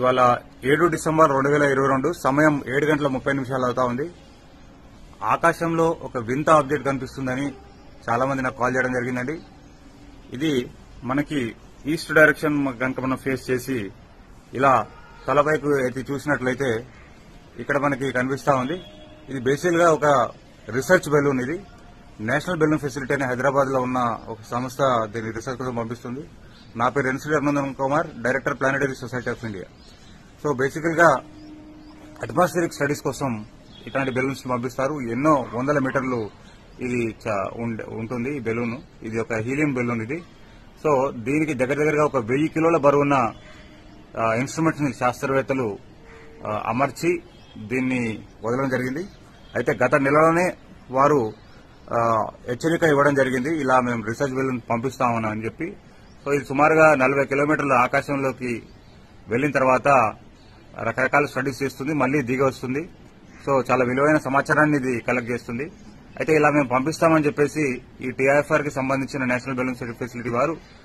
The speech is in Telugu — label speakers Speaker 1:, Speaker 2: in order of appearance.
Speaker 1: ఇవాళ ఏడు డిసెంబర్ రెండు వేల ఇరవై రెండు సమయం ఏడు గంటల ముప్పై నిమిషాలు అవుతా ఉంది ఆకాశంలో ఒక వింత ఆబ్జెక్ట్ కనిపిస్తుందని చాలా మంది నాకు కాల్ చేయడం జరిగిందండి ఇది మనకి ఈస్ట్ డైరెక్షన్ కనుక మనం ఫేస్ చేసి ఇలా తలపైకు ఎత్తి చూసినట్లయితే ఇక్కడ మనకి కనిపిస్తా ఉంది ఇది బేసిక్ గా ఒక రీసెర్చ్ బెలూన్ ఇది నేషనల్ బెలూన్ ఫెసిలిటీ అని హైదరాబాద్ లో ఉన్న ఒక సంస్థ దీన్ని రీసెర్చ్ కోసం పంపిస్తుంది నా పేరు NC Abhinandan Kumar director planetary society of India so basically గా అట్మాస్ఫిరిక్ స్టడీస్ కోసం ఇట్లాంటి బెలూన్స్ పంపిస్తారు ఎన్నో వందల మీటర్లు ఇది చ- ఉండ- ఉంటుంది ఈ బెలూన్ ఇది ఒక హీలియం బెలూన్ ఇది సో దీనికి దగ్గర దగ్గరగా ఒక వెయ్యి కిలోల బరువున్న ఇన్స్ట్రుమెంట్స్ ని శాస్త్రవేత్తలు ఆ, అమర్చి దీన్ని వదలడం జరిగింది అయితే గత నెలలోనే వారు ఆ, హెచ్చరిక ఇవ్వడం జరిగింది ఇలా మేము రీసెర్చ్ బెలూన్ పంపిస్తామని అని చెప్పి సో ఇది సుమారుగా నలభై కిలోమీటర్ల ఆకాశంలోకి వెళ్లిన తర్వాత రకరకాల స్టడీస్ చేస్తుంది మళ్ళీ దిగి వస్తుంది సో చాలా విలువైన సమాచారాన్ని ఇది కలెక్ట్ చేస్తుంది అయితే ఇలా మేము పంపిస్తామని చెప్పేసి ఈ టీఐఎఫ్ఆర్ కి సంబంధించిన నేషనల్ బెలూన్ ఫెసిలిటీ వారు